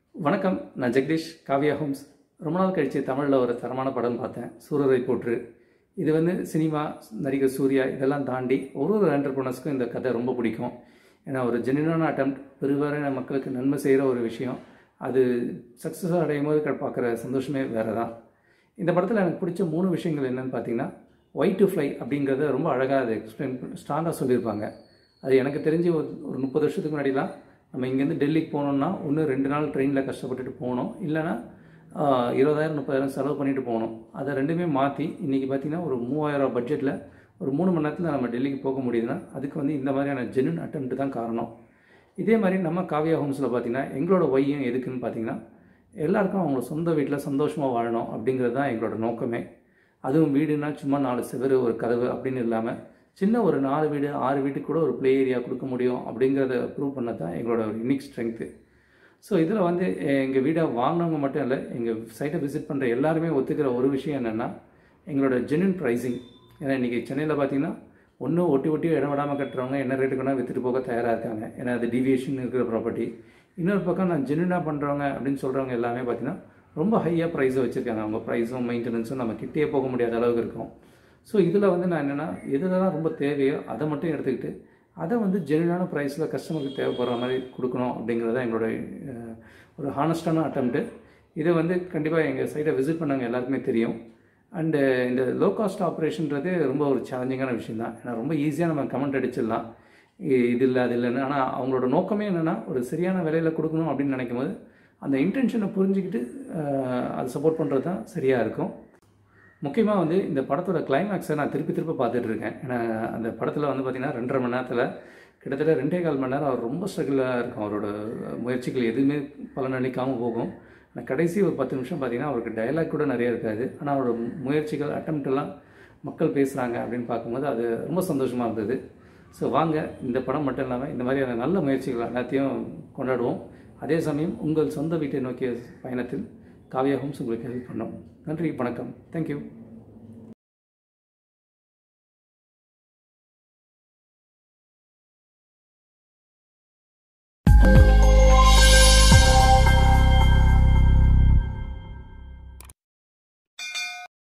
வணக்கம் நான் ஜெகதீஷ் காவியா ஹோம்ஸ் ரொம்ப நாள் கழித்து தமிழில் ஒரு தரமான படம் பார்த்தேன் சூரரை போற்று இது வந்து சினிமா நடிகர் சூர்யா இதெல்லாம் தாண்டி ஒரு ஒரு என்டர்பிரனர்ஸ்க்கும் இந்த கதை ரொம்ப பிடிக்கும் ஏன்னா ஒரு ஜென்யூனான அட்டம் பெருவாரியான மக்களுக்கு நன்மை செய்கிற ஒரு விஷயம் அது சக்ஸஸ் அடையும் போது க- பார்க்குற சந்தோஷமே வேறு தான் இந்த படத்தில் எனக்கு பிடிச்ச மூணு விஷயங்கள் என்னென்னு பார்த்தீங்கன்னா ஒய் டு ஃப்ளை அப்படிங்கிறத ரொம்ப அழகாக அதை எக்ஸ்பிளைன் ஸ்ட்ராங்காக சொல்லியிருப்பாங்க அது எனக்கு தெரிஞ்சு ஒரு ஒரு முப்பது வருஷத்துக்கு முன்னாடிலாம் நம்ம இங்கேருந்து டெல்லிக்கு போகணுன்னா ஒன்று ரெண்டு நாள் ட்ரெயினில் கஷ்டப்பட்டுட்டு போகணும் இல்லைன்னா ஆஹ், இருபதாயிரம் முப்பதாயிரம் செலவு பண்ணிட்டு போகணும் அதை ரெண்டுமே மாற்றி இன்றைக்கி பார்த்தீங்கன்னா ஒரு மூவாயிரம் பட்ஜெட்டில் ஒரு மூணு மணி நேரத்தில் நம்ம டெல்லிக்கு போக முடியுதுன்னா அதுக்கு வந்து இந்த மாதிரியான ஜென்யூன் அட்டம்ப்ட் தான் காரணம் இதே மாதிரி நம்ம காவியா ஹோம்ஸில் பார்த்தீங்கன்னா எங்களோட ஒய்யும் எதுக்குன்னு பார்த்தீங்கன்னா எல்லாருக்கும் அவங்க சொந்த வீட்டில் சந்தோஷமாக வாழணும் அப்படிங்கிறது தான் எங்களோட நோக்கமே அதுவும் வீடுனா சும்மா நாலு செவரு ஒரு கதவு அப்படின்னு இல்லாமல் சின்ன ஒரு நாலு வீடு ஆறு வீட்டுக்கு கூட ஒரு ப்ளே ஏரியா கொடுக்க முடியும் அப்படிங்கிறத ப்ரூவ் பண்ண தான் எங்களோட ஒரு யூனிக் ஸ்ட்ரென்த்து ஸோ இதில் வந்து எங்கள் வீடை வாங்கினவங்க மட்டும் இல்லை எங்கள் சைட்டை விசிட் பண்ணுற எல்லாருமே ஒத்துக்கிற ஒரு விஷயம் என்னென்னா எங்களோட ஜென்யூன் ப்ரைஸிங் ஏன்னா இன்றைக்கி சென்னையில் பார்த்தீங்கன்னா ஒன்று ஒட்டி ஒட்டி இடம் விடாமல் கட்டுறவங்க என்ன ரேட்டுக்கு வேணால் விற்றுட்டு போக தயாராக இருக்காங்க ஏன்னா அது டிவியேஷன் இருக்கிற ப்ராப்பர்ட்டி இன்னொரு பக்கம் நான் ஜென்யூனாக பண்ணுறவங்க அப்படின்னு சொல்கிறவங்க எல்லாமே பார்த்தீங்கன்னா ரொம்ப ஹையாக ப்ரைஸை வச்சுருக்காங்க அவங்க ப்ரைஸும் மெயின்டெனன்ஸும் நம்ம கிட்டே போக முடியாத அளவுக்கு இருக்கும் ஸோ இதில் வந்து நான் என்னென்னா எதுலாம் ரொம்ப தேவையோ அதை மட்டும் எடுத்துக்கிட்டு அதை வந்து ஜென்யூனான ப்ரைஸில் கஸ்டமருக்கு தேவைப்படுற மாதிரி கொடுக்கணும் அப்படிங்கிறது தான் எங்களோட அஹ், ஒரு ஹானஸ்டான அட்டம்ப்ட்டு இதை வந்து கண்டிப்பாக எங்கள் சைட்டை விசிட் பண்ணவங்க எல்லாருக்குமே தெரியும் அண்டு இந்த லோ காஸ்ட் ஆப்ரேஷன்றது ரொம்ப ஒரு சேலஞ்சிங்கான விஷயம் தான் ஏன்னா ரொம்ப ஈஸியாக நம்ம கமெண்ட் அடிச்சிடலாம் இ- இது இல்லை அது இல்லைன்னு ஆனால் அவங்களோட நோக்கமே என்னென்னா ஒரு சரியான விலையில் கொடுக்கணும் அப்படின்னு நினைக்கும் போது அந்த இன்டென்ஷனை புரிஞ்சுக்கிட்டு அஹ், அதை சப்போர்ட் பண்ணுறது தான் சரியாக இருக்கும் முக்கியமாக வந்து இந்த படத்தோட கிளைமேக்ஸை நான் திருப்பி திருப்பி பார்த்துட்டு இருக்கேன் ஏன்னா அந்த படத்தில் வந்து பார்த்திங்கன்னா ரெண்டரை மணி நேரத்தில் கிட்டத்தட்ட ரெண்டே கால் மணி நேரம் அவர் ரொம்ப ஸ்ட்ரகிளாக இருக்கும் அவரோட முயற்சிகள் எதுவுமே பலனளிக்காமல் போகும் ஆனால் கடைசி ஒரு பத்து நிமிஷம் பார்த்தீங்கன்னா அவருக்கு டயலாக் கூட நிறைய இருக்காது ஆனால் அவரோட முயற்சிகள் attempt எல்லாம் மக்கள் பேசுகிறாங்க அப்படின்னு பார்க்கும்போது அது ரொம்ப சந்தோஷமாக இருந்தது ஸோ வாங்க இந்த படம் மட்டும் இல்லாமல் இந்த மாதிரியான நல்ல முயற்சிகள் எல்லாத்தையும் கொண்டாடுவோம் அதே சமயம் உங்கள் சொந்த வீட்டை நோக்கிய பயணத்தில் காவியா ஹோம்ஸ் உங்களுக்கு ஹெல்ப் பண்ணும் நன்றி வணக்கம் தேங்க்யூ